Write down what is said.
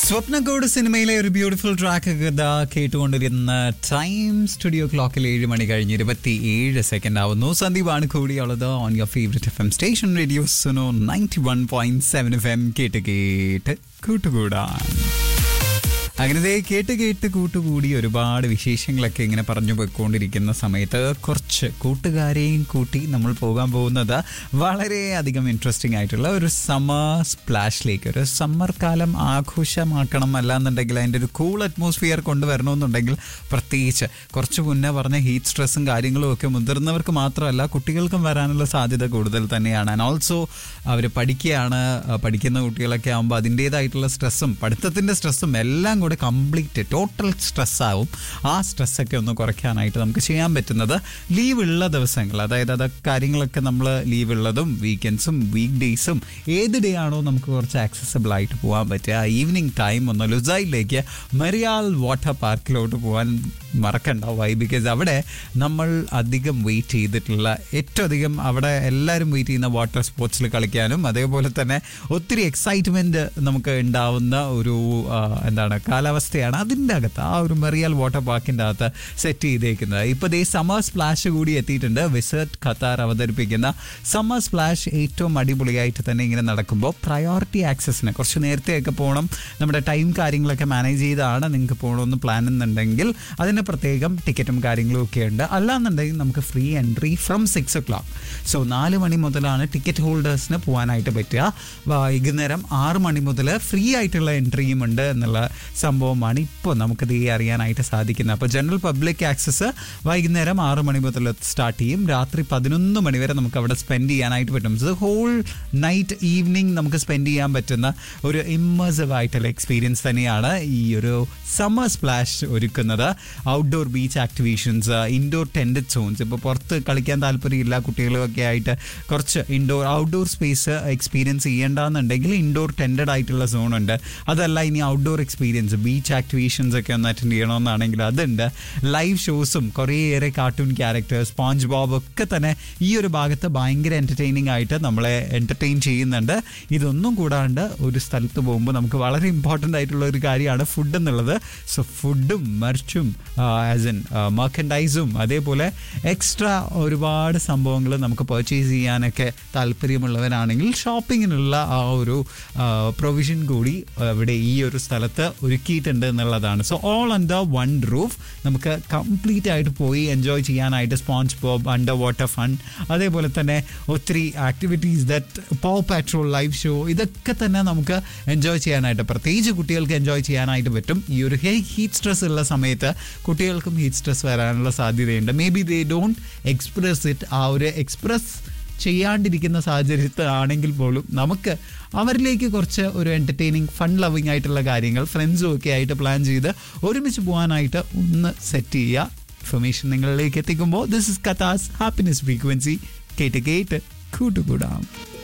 സ്വപ്നക്കോട് സിനിമയിലെ ഒരു beautiful track ഇതാ കേട്ടുകൊണ്ടിരുന്ന ടൈം സ്റ്റുഡിയോ ക്ലോക്കിൽ ഏഴ് മണി കഴിഞ്ഞ് ഇരുപത്തി ഏഴ് സെക്കൻഡ് ആവുന്നു സന്ദീപാണ് കൂടിയുള്ളത് on your favourite F M station radio Suno ninety one point seven F M കേട്ട് കേട്ട് കൂട്ടുകൂടാൻ അങ്ങനെ ദേ കേട്ട് കേട്ട് കൂട്ടുകൂടി ഒരുപാട് വിശേഷങ്ങളൊക്കെ ഇങ്ങനെ പറഞ്ഞു പോയിക്കൊണ്ടിരിക്കുന്ന സമയത്ത് കുറച്ച് കൂട്ടുകാരെയും കൂട്ടി നമ്മൾ പോകാൻ പോകുന്നത് വളരെയധികം ഇൻട്രസ്റ്റിംഗ് ആയിട്ടുള്ള ഒരു സമ്മർ സ്പ്ലാഷിലേക്ക് ഒരു സമ്മർ കാലം ആഘോഷമാക്കണം അല്ലാന്നുണ്ടെങ്കിൽ അതിൻ്റെ ഒരു കൂൾ അറ്റ്മോസ്ഫിയർ കൊണ്ടുവരണമെന്നുണ്ടെങ്കിൽ പ്രത്യേകിച്ച് കുറച്ച് മുന്നേ പറഞ്ഞ ഹീറ്റ് സ്ട്രെസ്സും കാര്യങ്ങളും ഒക്കെ മുതിർന്നവർക്ക് മാത്രമല്ല കുട്ടികൾക്കും വരാനുള്ള സാധ്യത കൂടുതൽ തന്നെയാണ് ആൻഡ് ഓൾസോ അവർ പഠിക്കുകയാണ് ആ, പഠിക്കുന്ന കുട്ടികളൊക്കെ ആകുമ്പോൾ അതിൻ്റേതായിട്ടുള്ള സ്ട്രെസ്സും പഠിത്തത്തിൻ്റെ സ്ട്രെസ്സും എല്ലാം കൂടെ കംപ്ലീറ്റ് ടോട്ടൽ സ്ട്രെസ്സാവും ആ സ്ട്രെസ്സൊക്കെ ഒന്ന് കുറയ്ക്കാനായിട്ട് നമുക്ക് ചെയ്യാൻ പറ്റുന്നത് ലീവ് ഉള്ള ദിവസങ്ങൾ അതായത് അത് കാര്യങ്ങളൊക്കെ നമ്മൾ ലീവ് ഉള്ളതും വീക്കെൻഡ്സും വീക്ക് ഡേയ്സും ഏത് ഡേ ആണോ നമുക്ക് കുറച്ച് ആക്സസബിൾ ആയിട്ട് പോകാൻ പറ്റുക ഈവനിങ് ടൈം ഒന്ന് ലുസൈലിലേക്ക് മരിയാൽ വാട്ടർ പാർക്കിലോട്ട് പോകാൻ മറക്കണ്ട വൈ ബിക്കോസ് അവിടെ നമ്മൾ അധികം വെയിറ്റ് ചെയ്തിട്ടുള്ള ഏറ്റവും അധികം അവിടെ എല്ലാവരും വെയിറ്റ് ചെയ്യുന്ന വാട്ടർ സ്പോർട്സിൽ കളിക്കാനും അതേപോലെ തന്നെ ഒത്തിരി എക്സൈറ്റ്മെന്റ് നമുക്ക് ഉണ്ടാവുന്ന ഒരു ആ, എന്താണ് കാലാവസ്ഥയാണ് അതിൻ്റെ അകത്ത് ആ ഒരു മെറിയൽ വാട്ടർ പാർക്കിൻ്റെ അകത്ത് സെറ്റ് ചെയ്തേക്കുന്നത് ഇപ്പോൾ ദേ സമ്മർ സ്പ്ലാഷ് കൂടി എത്തിയിട്ടുണ്ട് വിസർട്ട് ഖത്താർ അവതരിപ്പിക്കുന്ന സമ്മർ സ്പ്ലാഷ് ഏറ്റവും അടിപൊളിയായിട്ട് തന്നെ ഇങ്ങനെ നടക്കുമ്പോൾ പ്രയോറിറ്റി ആക്സസിന് കുറച്ച് നേരത്തെയൊക്കെ പോകണം നമ്മുടെ ടൈം കാര്യങ്ങളൊക്കെ മാനേജ് ചെയ്താണ് നിങ്ങൾക്ക് പോകണമെന്ന് പ്ലാൻ എന്നുണ്ടെങ്കിൽ അതിന് പ്രത്യേകം ടിക്കറ്റും കാര്യങ്ങളും ഒക്കെ ഉണ്ട് അല്ലാന്നുണ്ടെങ്കിൽ നമുക്ക് free entry from six o'clock so നാല് മണി മുതലാണ് ടിക്കറ്റ് ഹോൾഡേഴ്സിന് പോകാനായിട്ട് പറ്റുക വൈകുന്നേരം ആറ് മണി മുതൽ ഫ്രീ ആയിട്ടുള്ള എൻട്രിയും ഉണ്ട് എന്നുള്ള സംഭവമാണ് ഇപ്പോൾ നമുക്കിത് ഈ അറിയാനായിട്ട് സാധിക്കുന്നത് അപ്പോൾ ജനറൽ പബ്ലിക് ആക്സസ് വൈകുന്നേരം ആറ് മണി മുതൽ സ്റ്റാർട്ട് ചെയ്യും രാത്രി പതിനൊന്ന് മണി വരെ നമുക്ക് അവിടെ സ്പെൻഡ് ചെയ്യാനായിട്ട് പറ്റും ഇത് ഹോൾ നൈറ്റ് ഈവനിങ് നമുക്ക് സ്പെൻഡ് ചെയ്യാൻ പറ്റുന്ന ഒരു ഇമ്മേഴ്സീവ് ആയിട്ടുള്ള എക്സ്പീരിയൻസ് തന്നെയാണ് ഈ ഒരു സമ്മർ സ്പ്ലാഷ് ഒരുക്കുന്നത് outdoor beach activations indoor tented zones ഇപ്പോൾ പുറത്ത് കളിക്കാൻ താല്പര്യമില്ല കുട്ടികളൊക്കെ ആയിട്ട് കുറച്ച് ഇൻഡോർ ഔട്ട്ഡോർ സ്പേസ് എക്സ്പീരിയൻസ് ചെയ്യേണ്ടെന്നുണ്ടെങ്കിൽ ഇൻഡോർ ടെൻഡഡ് ആയിട്ടുള്ള സോൺ ഉണ്ട് അതല്ല ഇനി ഔട്ട്ഡോർ എക്സ്പീരിയൻസ് ബീച്ച് ആക്ടിവേഷൻസ് ഒക്കെ ഒന്ന് അറ്റൻഡ് ചെയ്യണമെന്നാണെങ്കിൽ അതുണ്ട് ലൈവ് ഷോസും കുറേയേറെ കാർട്ടൂൺ ക്യാരക്ടേഴ്സ് സ്പോഞ്ച് ബോബ് ഒക്കെ തന്നെ ഈ ഒരു ഭാഗത്ത് ഭയങ്കര എൻ്റർടൈനിങ് ആയിട്ട് നമ്മളെ എൻ്റർടൈൻ ചെയ്യുന്നുണ്ട് ഇതൊന്നും കൂടാണ്ട് ഒരു സ്ഥലത്ത് പോകുമ്പോൾ നമുക്ക് വളരെ ഇമ്പോർട്ടൻ്റ് ആയിട്ടുള്ള ഒരു കാര്യമാണ് ഫുഡ് എന്നുള്ളത് സോ ഫുഡും മറിച്ചും ആസ് ഇൻ മർക്കൻഡൈസും അതേപോലെ എക്സ്ട്രാ ഒരുപാട് സംഭവങ്ങൾ നമുക്ക് പർച്ചേസ് ചെയ്യാനൊക്കെ താല്പര്യമുള്ളവരാണെങ്കിൽ ഷോപ്പിങ്ങിനുള്ള ആ ഒരു പ്രൊവിഷൻ കൂടി ആ, ഇവിടെ ഈ ഒരു സ്ഥലത്ത് ഒരുക്കിയിട്ടുണ്ട് എന്നുള്ളതാണ് so all under one roof നമുക്ക് കംപ്ലീറ്റ് ആയിട്ട് പോയി എൻജോയ് ചെയ്യാനായിട്ട് sponge bob under water fun അതേപോലെ തന്നെ ഒത്തിരി activities that paw patrol live show ഇതൊക്കെ തന്നെ നമുക്ക് എൻജോയ് ചെയ്യാനായിട്ട് പ്രത്യേകിച്ച് കുട്ടികൾക്ക് എൻജോയ് ചെയ്യാനായിട്ട് പറ്റും ഈ ഒരു ഹീറ്റ് സ്ട്രെസ് ഉള്ള സമയത്ത് കുട്ടികൾക്കും ഹീറ്റ് സ്ട്രെസ് വരാനുള്ള സാധ്യതയുണ്ട് maybe they don't express it ah ഒരു എക്സ്പ്രസ് ചെയ്യാണ്ടിരിക്കുന്ന സാഹചര്യത്തിൽ ആണെങ്കിൽ പോലും നമുക്ക് അവരിലേക്ക് കുറച്ച് ഒരു എൻ്റർടൈനിങ് ഫൺ ലവിങ് ആയിട്ടുള്ള കാര്യങ്ങൾ ഫ്രണ്ട്സും ഒക്കെ ആയിട്ട് പ്ലാൻ ചെയ്ത് ഒരുമിച്ച് പോകാനായിട്ട് ഒന്ന് സെറ്റ് ചെയ്യുക ഇൻഫർമേഷൻ നിങ്ങളിലേക്ക് എത്തിക്കുമ്പോൾ this is Katha's happiness frequency കേട്ട് കേട്ട് കൂട്ടുകൂടാം